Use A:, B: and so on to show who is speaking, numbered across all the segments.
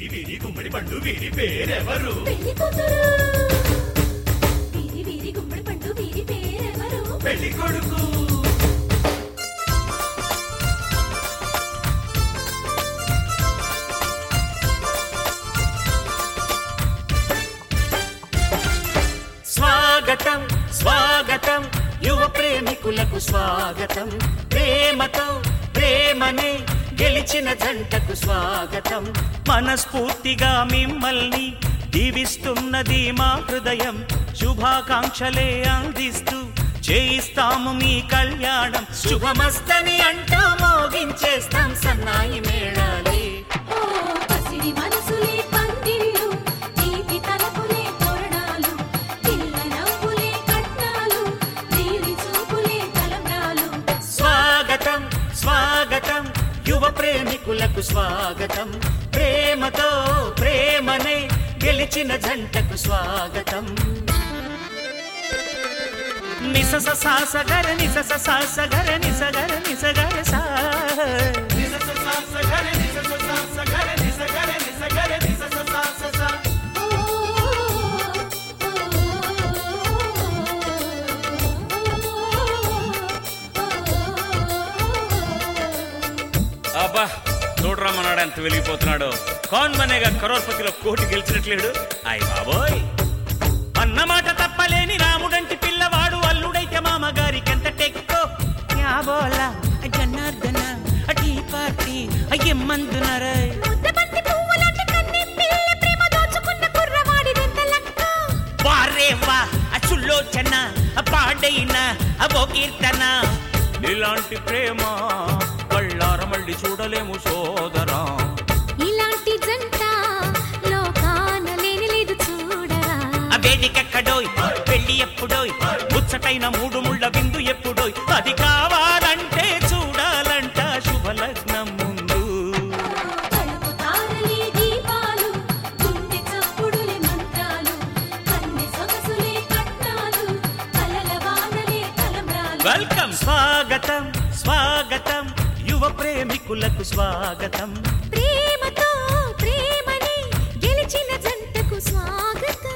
A: వీరి గుమ్మడి పండు వీరి పేరెవరు
B: పెళ్లి కూతురు వీరి వీరి గుమ్మడి పండు వీరి పేరెవరు
A: పెళ్లి కొడుకు
C: స్వాగతం స్వాగతం యువ ప్రేమికులకు స్వాగతం ప్రేమతో ప్రేమనే గెలిచిన జంటకు స్వాగతం మనస్ఫూర్తిగా మిమ్మల్ని దీవిస్తున్నది మా హృదయం శుభాకాంక్షలే అందిస్తూ చేయిస్తాము మీ కళ్యాణం శుభమస్తని అంటూ మోగించేస్తాం సన్నాయి మేళాలి
B: ఓ పసిడి మనసులే పందిళ్ళు తీపి తలపులే తోరణాలు పిల్ల నవ్వులే కట్నాలు నీలి చూపులే తలంబ్రాలు
C: స్వాగతం స్వాగతం యువ ప్రేమికులకు స్వాగతం ప్రేమతో ప్రేమనే గెలిచిన జంటకు స్వాగతం నిసస సాసగర నిసస సాసగర నిసగర నిసగర సా
D: అబ్బా చూడరమ్మన్నాడు ఎంత వెలిగిపోతున్నాడు కాన్ మనేగా కరోర్పతిలో కోటి గెలిచినట్లేడు అయ్ బాబోయ్
C: అన్నమాట తప్పలేని రాముడంటి పిల్లవాడు అల్లుడైతే మామగారికెంత టెక్కో యాబోలా జనార్దన టీ పార్టీ అయ్యమ్మందునరే
B: ముద్దబంతి పువ్వులాంటి కన్ని పిల్ల ప్రేమ దోచుకున్న కుర్రవాడిదెంత లక్క
C: వారే వా అచుల్లోచన పాడైన అవో కీర్తన ఇలాంటి ప్రేమ కళ్ళార మళ్ళీ చూడలేము సోదరా
B: ఇలాంటి జంట లోకాన లేని లేదు చూడరా
C: ఆ వేదికెక్కడోయ్ పెళ్లి ఎప్పుడోయ్ ముచ్చటైన మూడు ముళ్ళ విందు ఎప్పుడోయ్ అది కావాలంటే చూడాలంట శుభలగ్నం ముందు
B: కడుపు తారలే దీపాలు గుండె చప్పుడులే మంత్రాలు కన్నె సొగసులే కట్నాలు కలల వానలే తలంబ్రాలు
C: వెల్కమ్ స్వాగతం స్వాగతం యువ ప్రేమికులకు స్వాగతం
B: ప్రేమతో ప్రేమని గెలిచిన జంటకు స్వాగతం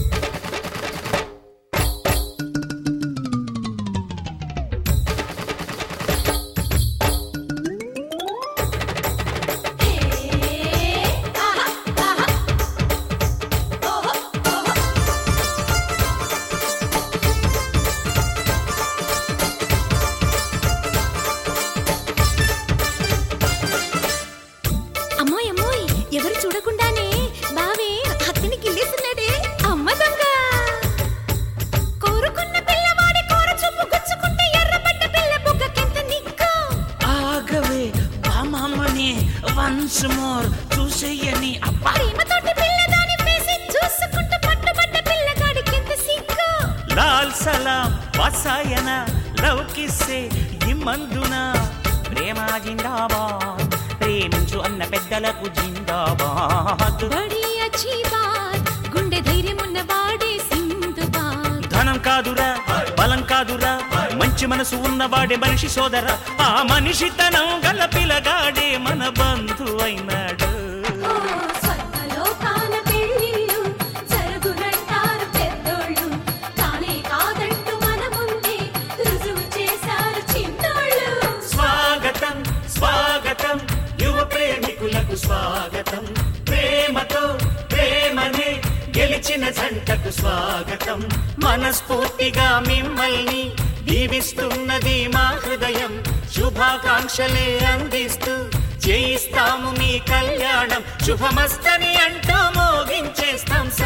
B: అమ్మోయ్ అమ్మోయ్ ఎవరు చూడకుండానే బావే అత్తని గిల్లేస్తున్నాడే అమ్మ దొంగ కోరుకున్న పిల్లవాడి కోర చూపు గుచ్చుకుంటే ఎర్రబడ్డ పిల్ల బుగ్గకెంత నిక్కు
C: ఆగవే బామమ్మని వన్స్ మోర్ చూసేయని అబ్బా
B: ప్రేమతోటి పిల్లదాని వేసి చూసుకుంటూ పట్టుబడ్డ పిల్లగాడికెంత సిగ్గు
C: లాల్ సలాం వసాయన లవ్ కిస్సే ఇమ్మందున ప్రేమ జిందాబాద్ ప్రేమించు అన్న పెద్దలకు జిందాబాద్
B: బడి అచ్చి బాత్ గుండె ధైర్యమున్న వాడే సింధుబాద్
C: ధనం కాదురా బలం కాదురా మంచి మనసు ఉన్నవాడే మనిషి సోదర ఆ మనిషితనం గల పిలగాడే మన బంధు అయినాడు
B: ఓ స్వర్గలోకాన పెళ్ళిళ్ళు జరుగునంటారు పెద్దోళ్ళు కానే కాదంటూ మన ముందే రుజువు చేశారు చిన్నోళ్ళు
C: స్వాగతం స్వాగతం యువ ప్రేమికులకు స్వాగతం ప్రేమతో ప్రేమనే గెలిచిన జంటకు స్వాగతం మనస్ఫూర్తిగా మిమ్మల్ని దీవిస్తున్నది మా హృదయం శుభాకాంక్షలే అందిస్తూ చేయిస్తాము మీ కళ్యాణం శుభమస్తని అంటూ మోగించేస్తాం